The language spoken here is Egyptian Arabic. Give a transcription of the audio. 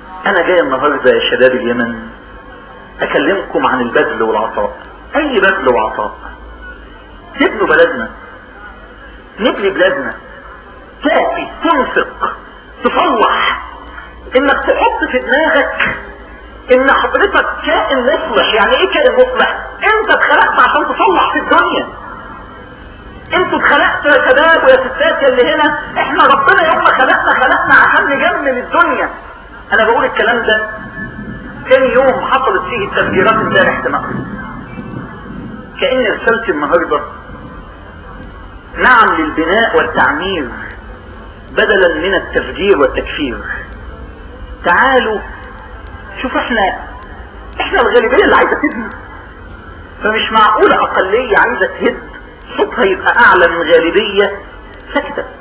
انا جاي النهاردة يا شباب اليمن اكلمكم عن البذل والعطاء اي بذل وعطاء نبنوا بلدنا نبني بلادنا تعطي تنفق تصلح انك تحط في دماغك ان حضرتك كائن مصلح يعني ايه كائن مصلح انت اتخلقت عشان تصلح في الدنيا انتوا اتخلقتوا يا شباب ويا ستات اللي هنا احنا ربنا يوم ما خلقنا خلقنا عشان نجمل الدنيا انا بقول الكلام ده تاني يوم حصلت فيه التفجيرات امبارح في مصر كأن رسالتي النهارده نعم للبناء والتعمير بدلا من التفجير والتكفير تعالوا شوف احنا احنا الغالبية اللي عايزة تبني فمش معقولة اقلية عايزة تهد صوتها يبقى اعلى من غالبية ساكتة